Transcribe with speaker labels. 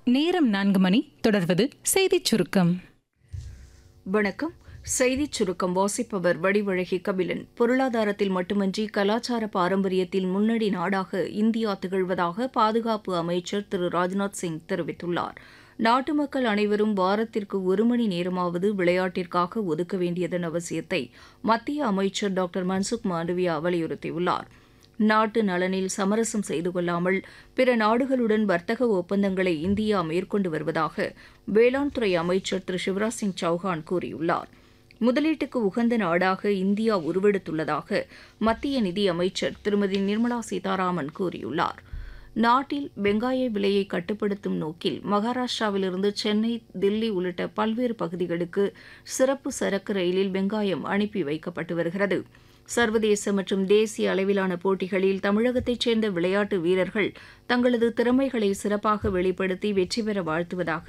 Speaker 1: நேரம் நான்கு மணி தொடர்வது செய்திச் சுருக்கம்
Speaker 2: வணக்கம் செய்திச் சுருக்கம் வாசிப்பவர் வடிவழகி கபிலன் பொருளாதாரத்தில் மட்டுமன்றி கலாச்சார பாரம்பரியத்தில் முன்னணி நாடாக இந்தியா திகழ்வதாக பாதுகாப்பு அமைச்சர் திரு ராஜ்நாத் சிங் தெரிவித்துள்ளார் நாட்டு மக்கள் அனைவரும் வாரத்திற்கு ஒரு மணி நேரமாவது விளையாட்டிற்காக ஒதுக்க வேண்டியதன் அவசியத்தை மத்திய அமைச்சர் டாக்டர் மன்சுக் மாண்டவியா வலியுறுத்தியுள்ளார் நாட்டு நலனில் சமரசம் செய்து கொள்ளாமல் பிற நாடுகளுடன் வர்த்தக ஒப்பந்தங்களை இந்தியா மேற்கொண்டு வருவதாக வேளாண் துறை அமைச்சர் திரு சிவராஜ் சிங் சௌஹான் கூறியுள்ளார் முதலீட்டுக்கு உகந்த நாடாக இந்தியா உருவெடுத்துள்ளதாக மத்திய நிதி அமைச்சர் திருமதி நிர்மலா சீதாராமன் கூறியுள்ளார் நாட்டில் வெங்காய விலையை கட்டுப்படுத்தும் நோக்கில் மகாராஷ்டிராவிலிருந்து சென்னை தில்லி உள்ளிட்ட பல்வேறு பகுதிகளுக்கு சிறப்பு சரக்கு ரயிலில் வெங்காயம் அனுப்பி வைக்கப்பட்டு வருகிறது சர்வதேச மற்றும் தேசிய அளவிலான போட்டிகளில் தமிழகத்தைச் சேர்ந்த விளையாட்டு வீரர்கள் தங்களது திறமைகளை சிறப்பாக வெளிப்படுத்தி வெற்றி பெற வாழ்த்துவதாக